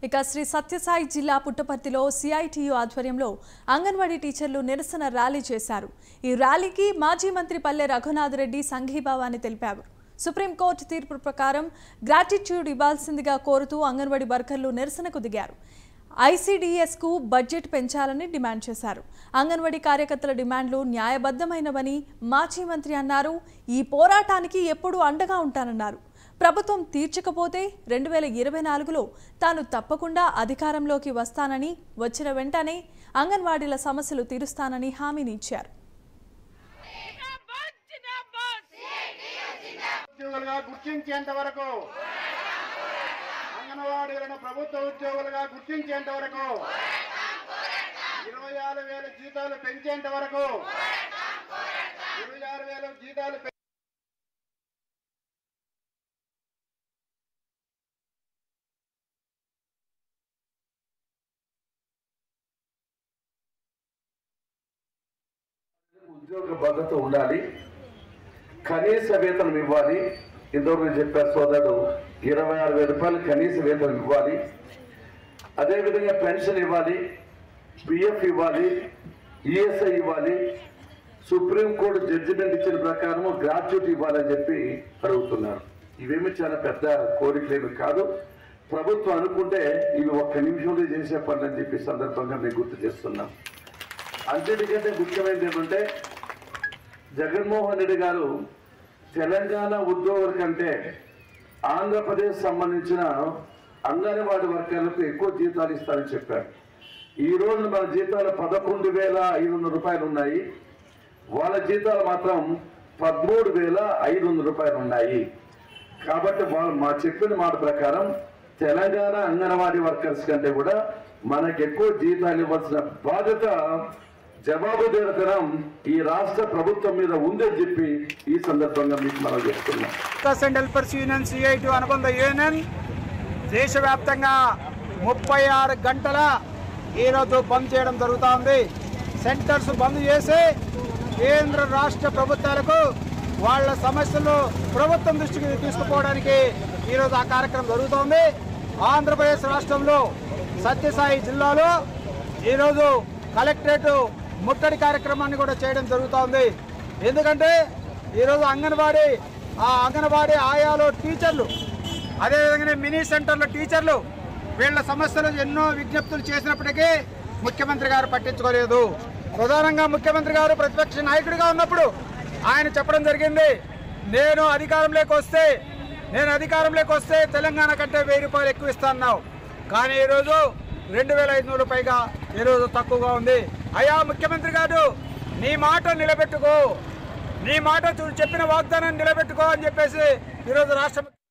ఇక శ్రీ సత్యసాయి జిల్లా పుట్టపర్తిలో సిఐటియు ఆధ్వర్యంలో అంగన్వాడీ టీచర్లు నిరసన ర్యాలీ చేశారు ఈ ర్యాలీకి మాజీ మంత్రి పల్లె రఘునాథ్ రెడ్డి సంఘీభావాన్ని తెలిపారు సుప్రీంకోర్టు తీర్పు ప్రకారం గ్రాటిట్యూడ్ ఇవ్వాల్సిందిగా కోరుతూ అంగన్వాడీ వర్కర్లు నిరసనకు దిగారు ఐసీడీఎస్కు బడ్జెట్ పెంచాలని డిమాండ్ చేశారు అంగన్వాడీ కార్యకర్తల డిమాండ్లు న్యాయబద్ధమైనవని మాజీ మంత్రి అన్నారు ఈ పోరాటానికి ఎప్పుడూ అండగా ఉంటానన్నారు ప్రభుత్వం తీర్చకపోతే రెండు వేల ఇరవై నాలుగులో తాను తప్పకుండా అధికారంలోకి వస్తానని వచ్చిన వెంటనే అంగన్వాడీల సమస్యలు తీరుస్తానని హామీని ఇచ్చారు ఉద్యోగులుగా గుర్తించేంత వరకు అంగన్వాడీలను ప్రభుత్వ ఉద్యోగులుగా గుర్తించేంత వరకు ఇరవై ఆరు వేల జీతాలు పెంచేంత వరకు ఇరవై ఆరు వేల జీతాలు పె- ఉద్యోగ భద్రత ఉండాలి కనీస వేతనం ఇవ్వాలి ఇంతవరకు చెప్పారు సోదరుడు ఇరవై ఆరు వేల రూపాయలు కనీస వేతనం ఇవ్వాలి అదేవిధంగా పెన్షన్ ఇవ్వాలి పిఎఫ్ ఇవ్వాలి ఈఎస్ఐ ఇవ్వాలి సుప్రీంకోర్టు జడ్జిమెంట్ ఇచ్చిన ప్రకారం గ్రాట్యుటీ ఇవ్వాలని చెప్పి అడుగుతున్నారు ఇవేమి చాలా పెద్ద కోరికలేమి కాదు ప్రభుత్వం అనుకుంటే ఇవి ఒక్క నిమిషంలో చేసే పనులు అని చెప్పి సందర్భంగా మీకు గుర్తు చేస్తున్నాం అన్నిటికంటే ముఖ్యమైనది ఏమంటే జగన్మోహన్ రెడ్డి గారు తెలంగాణ ఉద్యోగుల కంటే ఆంధ్రప్రదేశ్ సంబంధించిన అంగన్వాడీ వర్గాలకు ఎక్కువ జీతాలు ఇస్తారని చెప్పారు ఈ రోజు మన జీతాలు పదకొండు వేల ఐదు వందల రూపాయలు ఉన్నాయి వాళ్ళ జీతాలు మాత్రం పదమూడు వేల ఐదు వందల రూపాయలు ఉన్నాయి కాబట్టి వాళ్ళు మా చెప్పిన మాట ప్రకారం తెలంగాణ అంగన్వాడీ వర్కర్స్ కంటే కూడా మనకు ఎక్కువ జీతాలు ఇవ్వాల్సిన బాధ్యత జవాబుదారితనం ఈ రాష్ట్ర ప్రభుత్వం మీద ఉందని చెప్పి ఈ సందర్భంగా మీకు మనం చెప్తున్నాం workers and helpers union CIT అనుబంధ యూనియన్ దేశవ్యాప్తంగా ముప్పై ఆరు గంటల ఈరోజు బంద్ చేయడం జరుగుతూ ఉంది సెంటర్స్ బంద్ చేసి కేంద్ర రాష్ట్ర ప్రభుత్వాలకు వాళ్ళ సమస్యలు ప్రభుత్వం దృష్టికి తీసుకుపోవడానికి ఈరోజు ఆ కార్యక్రమం జరుగుతోంది ఆంధ్రప్రదేశ్ రాష్ట్రంలో సత్యసాయి జిల్లాలో ఈరోజు కలెక్టరేట్ ముట్టడి కార్యక్రమాన్ని కూడా చేయడం జరుగుతోంది ఎందుకంటే ఈరోజు అంగన్వాడీ ఆ అంగన్వాడీ ఆయాలో టీచర్లు అదేవిధంగా మినీ సెంటర్లో టీచర్లు వీళ్ళ సమస్యలు ఎన్నో విజ్ఞప్తులు చేసినప్పటికీ ముఖ్యమంత్రి గారు పట్టించుకోలేదు ప్రధానంగా ముఖ్యమంత్రి గారు ప్రతిపక్ష నాయకుడిగా ఉన్నప్పుడు ఆయన చెప్పడం జరిగింది నేను అధికారంలోకి వస్తే నేను అధికారంలోకి వస్తే తెలంగాణ కంటే వెయ్యి రూపాయలు ఎక్కువ ఇస్తాన్నావు కానీ ఈరోజు రెండు వేల ఐదు వందలు పైగా ఈరోజు తక్కువగా ఉంది అయ్యా ముఖ్యమంత్రి గారు నీ మాట నిలబెట్టుకో నీ మాట చూ- చెప్పిన వాగ్దానాన్ని నిలబెట్టుకో అని చెప్పేసి ఈరోజు రాష్ట్ర